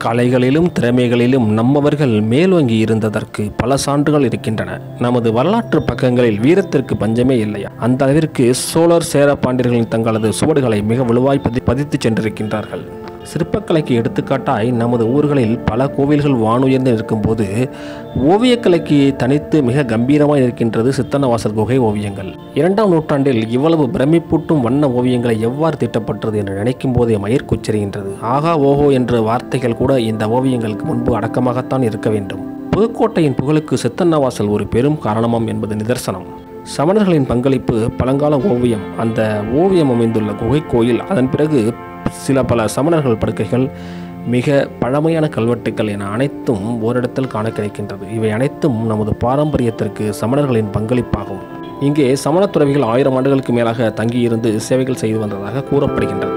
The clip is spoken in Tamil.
கலைகளிலும் திறமைகளிலும் நம்மவர்கள் மேலோங்கி இருந்ததற்கு பல சான்றுகள் இருக்கின்றன நமது வரலாற்று பக்கங்களில் வீரத்திற்கு பஞ்சமே இல்லையா அந்த அளவிற்கு சோழர் சேர பாண்டியர்களின் தங்களது சுவடுகளை மிக வலுவாய் பதி பதித்து சென்றிருக்கின்றார்கள் சிற்பக்கலைக்கு எடுத்துக்காட்டாய் நமது ஊர்களில் பல கோவில்கள் வானுயர்ந்து இருக்கும்போது ஓவியக்கலைக்கு தனித்து மிக கம்பீரமாக இருக்கின்றது சித்தன்னவாசல் குகை ஓவியங்கள் இரண்டாம் நூற்றாண்டில் இவ்வளவு பிரமிப்பூட்டும் வண்ண ஓவியங்களை எவ்வாறு தீட்டப்பட்டது என்று நினைக்கும் போதே மயிர்குச்சரிகின்றது ஆகா ஓஹோ என்ற வார்த்தைகள் கூட இந்த ஓவியங்களுக்கு முன்பு அடக்கமாகத்தான் இருக்க வேண்டும் புதுக்கோட்டையின் புகழுக்கு சித்தன்னவாசல் ஒரு பெரும் காரணமாம் என்பது நிதர்சனம் சமணர்களின் பங்களிப்பு பழங்கால ஓவியம் அந்த ஓவியம் அமைந்துள்ள குகை கோயில் அதன் பிறகு சில பல சமணர்கள் படுக்கைகள் மிக பழமையான கல்வெட்டுக்கள் என அனைத்தும் ஓரிடத்தில் காண கிடைக்கின்றது இவை அனைத்தும் நமது பாரம்பரியத்திற்கு சமணர்களின் பங்களிப்பாகும் இங்கே சமணத் துறவிகள் ஆயிரம் ஆண்டுகளுக்கு மேலாக தங்கியிருந்து சேவைகள் செய்து வந்ததாக கூறப்படுகின்றது